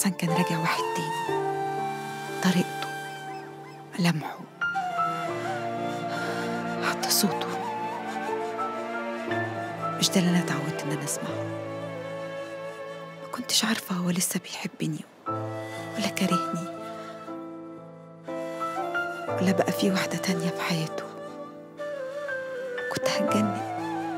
حسن كان راجع واحد تاني طريقته ملامحه حتى صوته مش ده اللي انا اتعودت ان انا اسمعه ما كنتش عارفه هو لسه بيحبني ولا كارهني ولا بقى في واحده تانية في حياته كنت هتجنن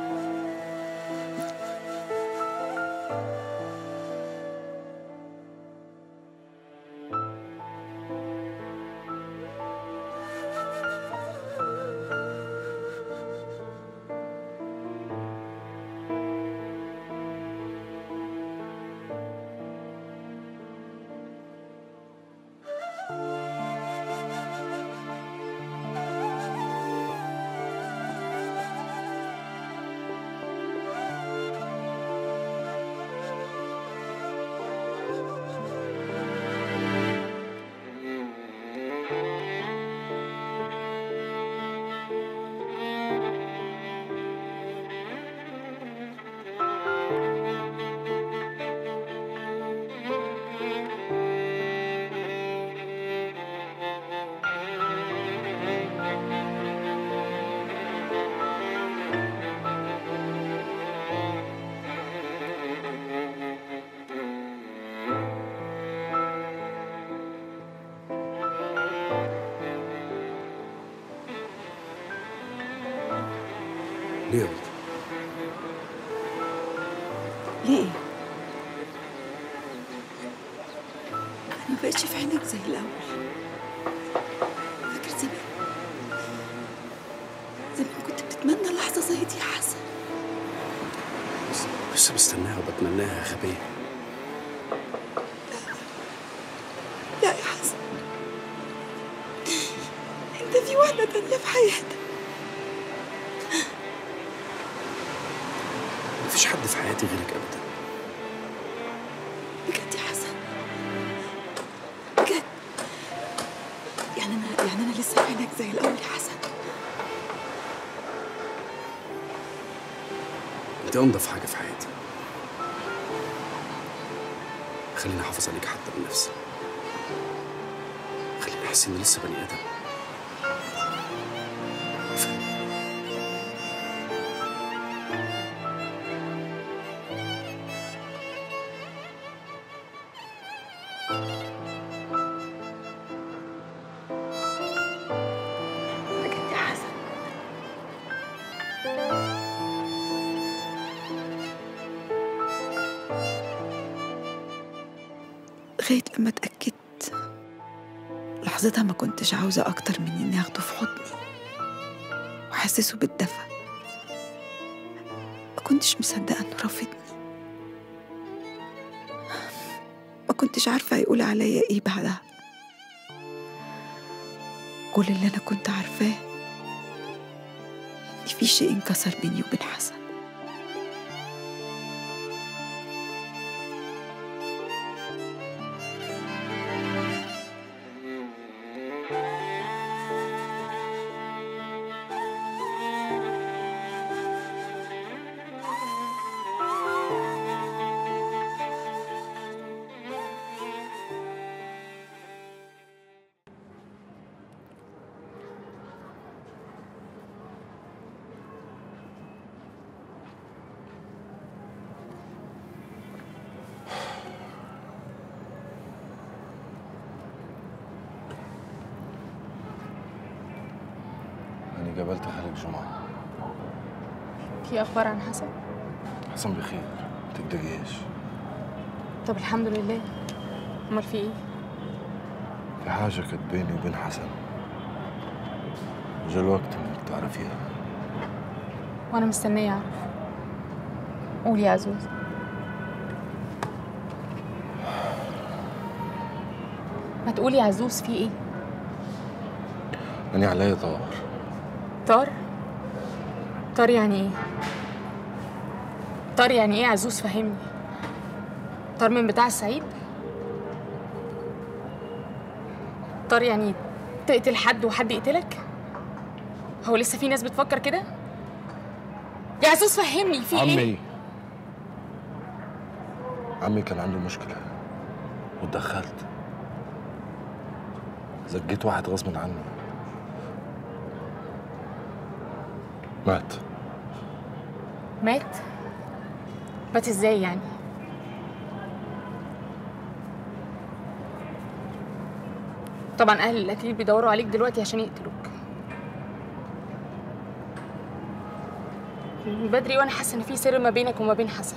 ليه يا ولد؟ ليه ايه؟ انا ما بقتش في عينك زي الاول فاكر زمان زمان كنت بتتمنى لحظه زي دي يا حسن بس- لسه بستناها وبتمناها يا غبية لا يا حسن انت في واحده تانية في حياتك مفيش حد في حياتي غيرك أبدا بجد يا حسن بجد يعني انا يعني انا لسه في عينك زي الاول يا حسن أنت أنضف حاجة في حياتي خليني أحافظ عليك حتى بنفسي خليني أحس إني لسه بني آدم بجد يا حسن لغاية لما اتأكدت لحظتها ما كنتش عاوزة أكتر من إني أخده في حضني وأحسسه بالدفى ما كنتش مصدقة إنه رافضني ما كنتش عارفة هيقول عليا إيه بعدها كل اللي أنا كنت عارفاه إن في شيء انكسر بيني وبين حسن أنا قابلت خالد جمعة في اخبار عن حسن حسن بخير تقدقيش طب الحمد لله امال في ايه في حاجة كانت بيني وبين حسن جا الوقت إنك تعرفيها وانا مستنيه اعرف قول يا عزوز ما تقولي يا عزوز في ايه أنا عليا طار طار طار يعني ايه طار يعني ايه يا عزوز فهمني طار من بتاع السعيد طار يعني تقتل حد وحد يقتلك هو لسه في ناس بتفكر كده يا عزوز فهمني في ايه عمي عمي كان عنده مشكلة واتدخلت زجيت واحد غصب عني مات مات مات ازاي يعني طبعا اهل القتيل بيدوروا عليك دلوقتي عشان يقتلوك من بدري وانا حاسه ان في سر ما بينك وما بين حسن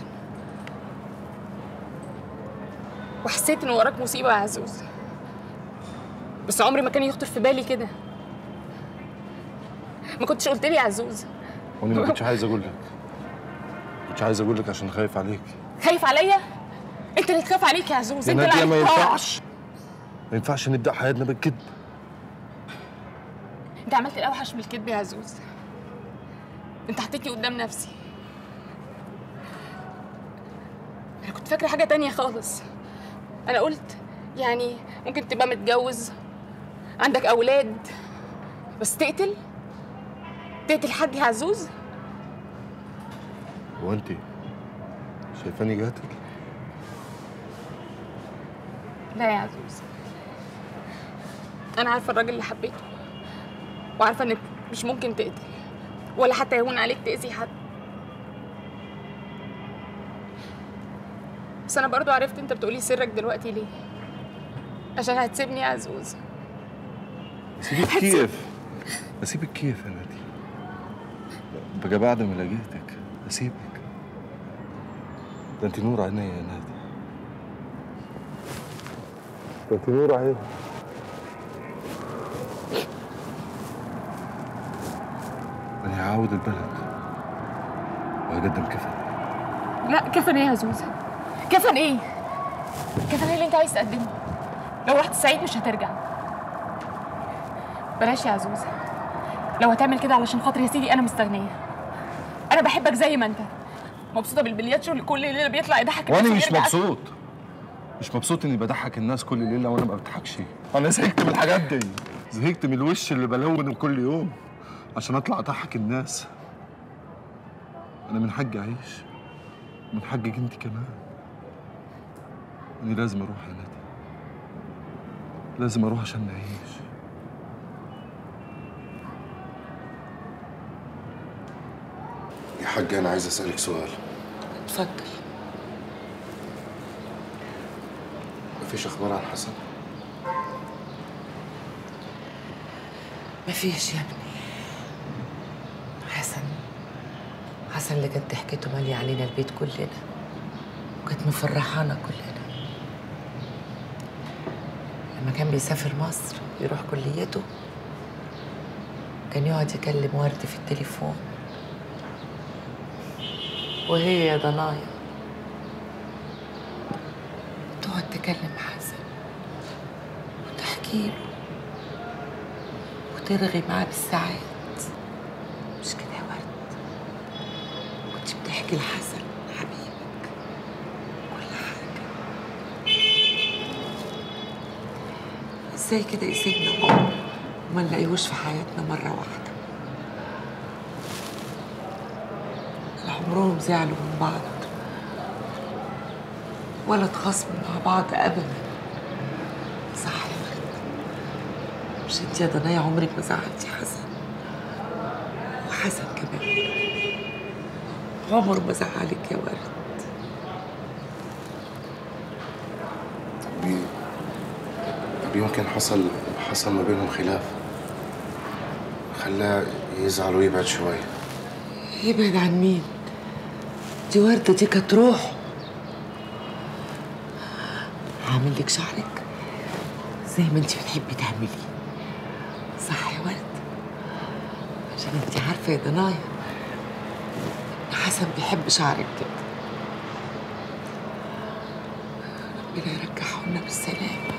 وحسيت ان وراك مصيبه يا عزوز بس عمري ما كان يخطر في بالي كده ما كنتش قلت لي يا عزوز وانا ما كنتش عايز اقول لك كنتش عايز اقول لك عشان خايف عليك خايف عليا انت اللي تخاف عليك يا عزوز يا انت اللي نادية ما عليك طاعة. ينفعش ما ينفعش نبدا حياتنا بالكذب انت عملت الاوحش من الكذب يا عزوز انت حطيتني قدام نفسي انا كنت فاكره حاجه تانية خالص انا قلت يعني ممكن تبقى متجوز عندك اولاد بس تقتل تقتل حد يا عزوز هو انت شايفاني قاتل لا يا عزوز انا عارفه الراجل اللي حبيته وعارفه انك مش ممكن تقتل ولا حتى يهون عليك تاذي حد بس انا برضو عرفت انت بتقولي سرك دلوقتي ليه عشان هتسيبني يا عزوز اسيبك كيف اسيبك كيف يا نادي بقى بعد ما لقيتك اسيبك ده انت نور عينيا يا نادي ده انت نور عيني انا هعاود البلد وهقدم كفن لا كفن ايه يا عزوز كفن ايه كفن ايه اللي انت عايز تقدمه لو رحت الصعيد مش هترجع بلاش يا عزوز لو هتعمل كده علشان خاطر يا سيدي انا مستغنيه انا بحبك زي ما انت مبسوطه بالبلياتشو اللي كل ليله بيطلع يضحك الناس وانا مش ويرجع. مبسوط مش مبسوط اني بضحك الناس كل ليله وانا ما بضحكش انا زهقت من الحاجات دي زهقت من الوش اللي بلونه كل يوم عشان اطلع اضحك الناس انا من حقي اعيش من حقك انت كمان اني لازم اروح يا نادي لازم اروح عشان نعيش يا حاج انا عايز اسالك سؤال اتفضل مفيش اخبار عن حسن مفيش يا ابني حسن حسن اللي كانت ضحكته مالية علينا البيت كلنا وكانت مفرحانا كلنا لما كان بيسافر مصر يروح كليته كان يقعد يكلم ورد في التليفون وهي يا ضنايا تقعد تكلم حسن وتحكي له وترغي معاه بالساعات مش كده يا ورد كنت بتحكي لحسن حبيبك كل حاجة ازاي كده يسيبنا وما نلاقيهوش في حياتنا مرة واحدة لا عمرهم زعلوا من بعض ولا اتخاصموا مع بعض أبدا صح يا ورد مش انت يا ضنايا عمرك ما زعلتي حسن وحسن كمان عمره ما زعلك يا ورد بي... طب يمكن حصل حصل ما بينهم خلاف خلاه يزعل ويبعد شوي يبعد عن مين دي وردة دي كانت روح هعمل لك شعرك زي ما انت بتحبي تعملي صح يا ورد عشان انت عارفة يا ضنايا ان حسن بيحب شعرك كده ربنا يرجعه لنا بالسلامة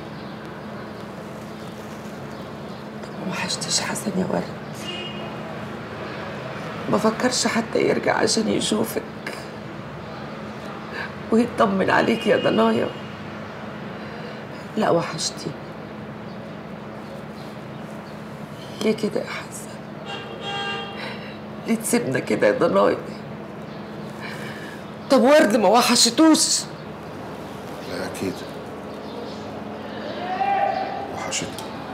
طب ما وحشتش حسن يا ورد ما فكرش حتى يرجع عشان يشوفك ويطمن عليك يا ضنايا لا وحشتي ليه كده يا حسن ليه تسيبنا كده يا ضنايا طب ورد ما وحشتوش لا اكيد وحشتني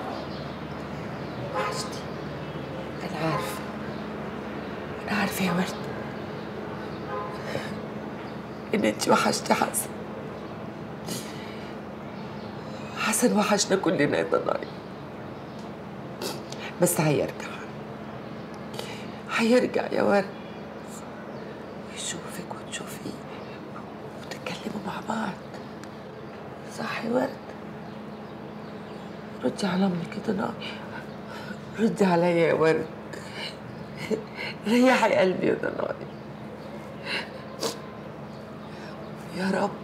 وحشتي أنا عارفة أنا عارفة يا ورد إن أنت وحشتي حسن حسن وحشنا كلنا يا ضناي بس هيرجع هيرجع يا ورد يشوفك وتشوفيه وتتكلموا مع بعض صح يا ورد ردي على امك يا ضناي ردي عليا يا ورد ريحي قلبي يا ضناي يا رب